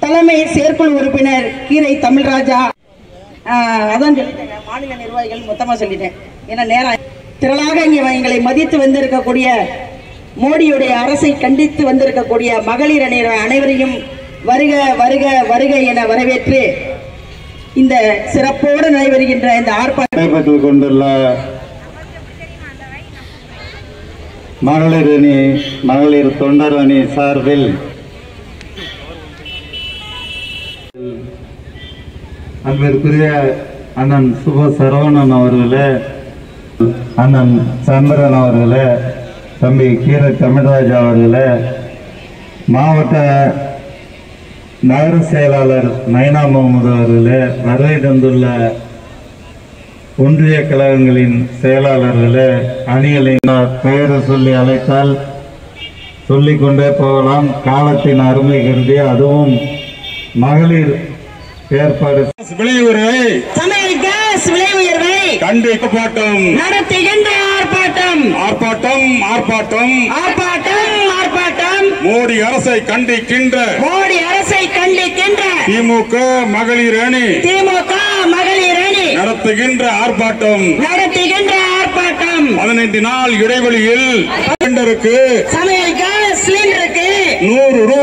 தலைமை செயற்குழு உறுப்பினர் கீரை தமிழ்ராஜா ஆஹ், அதான் சொல்லிட்டேங்க மாநில நிர்வாகிகள் மொத்தமா சொல்லிட்டேன் ஏன்னா நேரம் திரளாக இங்கே எங்களை மதித்து வந்திருக்கக்கூடிய மோடியுடைய அரசை கண்டித்து வந்திருக்கக்கூடிய மகளிர் அணி அனைவரையும் வருக வருக வருக என வரவேற்று இந்த சிறப்போடு நடைபெறுகின்ற இந்த ஆர்ப்பாட்டம் நடைபெற்றுக் கொண்டுள்ள மகளிர் அணி மகளிர் தொண்டர் அணி சார்பில் அன்பிற்குரிய அண்ணன் சுப சரவணன் அவர்களே அண்ணன் சந்திரன் அவர்களே தம்பி கீரை தமிழ்ராஜா அவர்களே மாவட்ட நகர செயலாளர் நயனா முகமது அவர்களே வருகை தந்துள்ள ஒன்றிய கழகங்களின் செயலாளர்களே அணிகளின் பெயரை சொல்லி அழைத்தால் சொல்லிக்கொண்டே போகலாம் காலத்தின் அருமை கருதி அதுவும் மகளிர் ஏற்பாடு விளைவுரை சமையல் கேஸ் விலை உயர்வை கண்டிக்கப்பட்டும் நடத்துகின்ற ஆர்ப்பாட்டம் ஆர்ப்பாட்டம் ஆர்ப்பாட்டம் ஆர்ப்பாட்டம் ஆர்ப்பாட்டம் மோடி அரசை கண்டிக்கின்ற மோடி அரசை கண்டிக்கின்ற திமுக மகளிர் அணி திமுக மகளிர் அணி நடத்துகின்ற ஆர்ப்பாட்டம் நடத்துகின்ற ஆர்ப்பாட்டம் பதினைந்து நாள் இடைவெளியில் சிலிண்டருக்கு சமையல் கேஸ் சிலிண்டருக்கு நூறு ரூபாய்